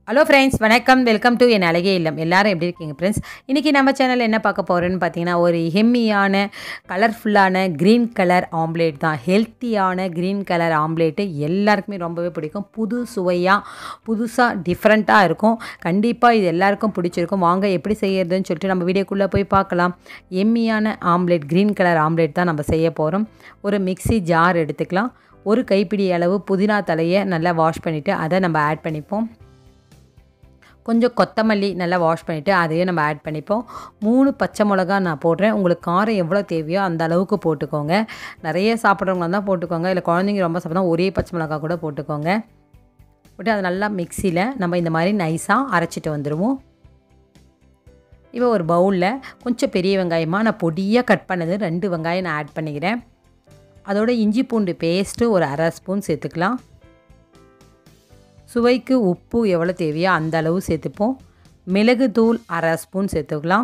hello friends வணக்கம் welcome to என் அழகே இல்லம் எல்லாரும் எப்படி இருக்கீங்க ஃப்ரெண்ட்ஸ் இன்றைக்கி நம்ம சேனலில் என்ன பார்க்க போகிறோன்னு பார்த்தீங்கன்னா ஒரு ஹெம்மியான கலர்ஃபுல்லான க்ரீன் கலர் ஆம்லேட் தான் ஹெல்த்தியான க்ரீன் கலர் ஆம்லேட்டு எல்லாருக்குமே ரொம்பவே பிடிக்கும் புது சுவையாக புதுசாக டிஃப்ரெண்ட்டாக இருக்கும் கண்டிப்பாக இது எல்லாருக்கும் பிடிச்சிருக்கும் வாங்க எப்படி செய்யறதுன்னு சொல்லிட்டு நம்ம வீடியோக்குள்ளே போய் பார்க்கலாம் எம்மியான ஆம்லேட் க்ரீன் கலர் ஆம்லேட் தான் நம்ம செய்ய போகிறோம் ஒரு மிக்ஸி ஜார் எடுத்துக்கலாம் ஒரு கைப்பிடி அளவு புதினா தலையை நல்லா வாஷ் பண்ணிவிட்டு அதை நம்ம ஆட் பண்ணிப்போம் கொஞ்சம் கொத்தமல்லி நல்லா வாஷ் பண்ணிவிட்டு அதையும் நம்ம ஆட் பண்ணிப்போம் மூணு பச்சை மிளகா நான் போடுறேன் உங்களுக்கு காரம் எவ்வளோ தேவையோ அந்த அளவுக்கு போட்டுக்கோங்க நிறைய சாப்பிட்றவங்க தான் போட்டுக்கோங்க இல்லை குழந்தைங்க ரொம்ப சாப்பிட்டா ஒரே பச்சை மிளகா கூட போட்டுக்கோங்க போட்டு அதை நல்லா மிக்சியில் நம்ம இந்த மாதிரி நைஸாக அரைச்சிட்டு வந்துடுவோம் இப்போ ஒரு பவுலில் கொஞ்சம் பெரிய வெங்காயமாக நான் பொடியாக கட் பண்ணது ரெண்டு வெங்காயம் நான் ஆட் பண்ணிக்கிறேன் அதோட இஞ்சி பூண்டு பேஸ்ட்டு ஒரு அரை ஸ்பூன் சேர்த்துக்கலாம் சுவைக்கு உப்பு எவ்வளோ தேவையோ அந்த அளவு சேர்த்துப்போம் மிளகு தூள் அரை ஸ்பூன் சேர்த்துக்கலாம்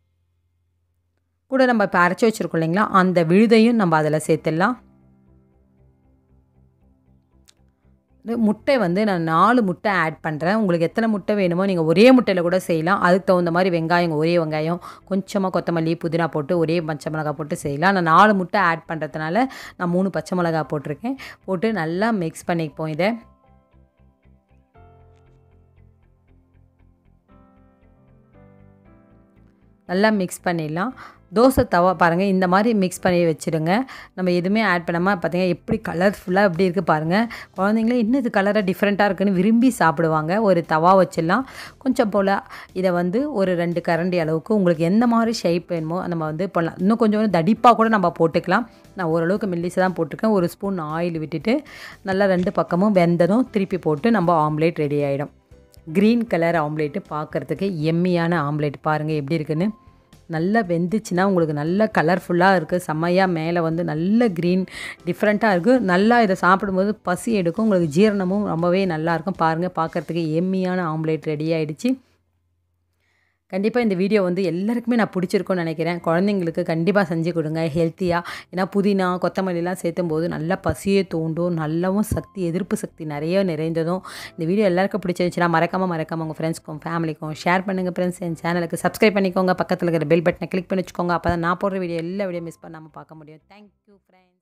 கூட நம்ம இப்போ அரைச்சி வச்சுருக்கோம் இல்லைங்களா அந்த விழுதையும் நம்ம அதில் சேர்த்துடலாம் முட்டை வந்து நான் நாலு முட்டை ஆட் பண்ணுறேன் உங்களுக்கு எத்தனை முட்டை வேணுமோ நீங்கள் ஒரே முட்டையில் கூட செய்யலாம் அதுக்கு தகுந்த மாதிரி வெங்காயம் ஒரே வெங்காயம் கொஞ்சமாக கொத்தமல்லி புதினா போட்டு ஒரே பச்சை மிளகா போட்டு செய்யலாம் நான் நாலு முட்டை ஆட் பண்ணுறதுனால நான் மூணு பச்சை மிளகா போட்டிருக்கேன் போட்டு நல்லா மிக்ஸ் பண்ணிப்போம் இதை நல்லா மிக்ஸ் பண்ணிடலாம் தோசை தவா பாருங்கள் இந்த மாதிரி மிக்ஸ் பண்ணி வச்சுடுங்க நம்ம எதுவுமே ஆட் பண்ணாமல் பார்த்தீங்கன்னா எப்படி கலர்ஃபுல்லாக எப்படி இருக்குது பாருங்கள் குழந்தைங்களே இன்னும் இது கலராக டிஃப்ரெண்ட்டாக இருக்குன்னு விரும்பி சாப்பிடுவாங்க ஒரு தவா வச்சிடலாம் கொஞ்சம் போல் இதை வந்து ஒரு ரெண்டு கரண்டி அளவுக்கு உங்களுக்கு எந்த மாதிரி ஷேப் வேணுமோ நம்ம வந்து பண்ணலாம் இன்னும் கொஞ்சம் தடிப்பாக கூட நம்ம போட்டுக்கலாம் நான் ஓரளவுக்கு மெல்லிஸை தான் போட்டிருக்கேன் ஒரு ஸ்பூன் ஆயில் விட்டுட்டு நல்லா ரெண்டு பக்கமும் வெந்ததும் திருப்பி போட்டு நம்ம ஆம்லேட் ரெடி ஆகிடும் க்ரீன் கலர் ஆம்லேட்டு பார்க்குறதுக்கு எம்மியான ஆம்லேட் பாருங்கள் எப்படி இருக்குன்னு நல்லா வெந்துச்சுன்னா உங்களுக்கு நல்ல கலர்ஃபுல்லாக இருக்குது செம்மையாக மேலே வந்து நல்ல க்ரீன் டிஃப்ரெண்ட்டாக இருக்குது நல்லா இதை சாப்பிடும்போது பசி எடுக்கும் உங்களுக்கு ஜீரணமும் ரொம்பவே நல்லாயிருக்கும் பாருங்கள் பார்க்குறதுக்கு எம்மியான ஆம்லேட் ரெடி ஆகிடுச்சு கண்டிப்பாக இந்த வீடியோ வந்து எல்லாருக்குமே நான் பிடிச்சிருக்கும்னு நினைக்கிறேன் குழந்தைங்களுக்கு கண்டிப்பாக செஞ்சு கொடுங்க ஹெல்த்தியாக ஏன்னா புதினா கொத்தமல்லிலாம் சேர்த்தும் போது நல்லா பசியை தூண்டும் நல்லாவும் சக்தி எதிர்ப்பு சக்தி நிறைய நிறைந்ததும் இந்த வீடியோ எல்லாருக்கும் பிடிச்சிருந்துச்சுன்னா மறக்காமல் மறக்காமல் உங்கள் ஃப்ரெண்ட்ஸ்க்கும் ஃபேமிலிக்கும் ஷேர் பண்ணுங்கள் ஃப்ரெண்ட்ஸ் என் சேனலுக்கு சப்ஸ்கிரைப் பண்ணிக்கோங்க பக்கத்தில் இருக்கிற பெல் பட்டனை கிளிக் பண்ணி வச்சுக்கோங்க அப்போ தான் நான் போடுற வீடியோ எல்லா வீடியோ மிஸ் பண்ணாமல் பார்க்க முடியும் தேங்க்யூ ஃப்ரெண்ட்ஸ்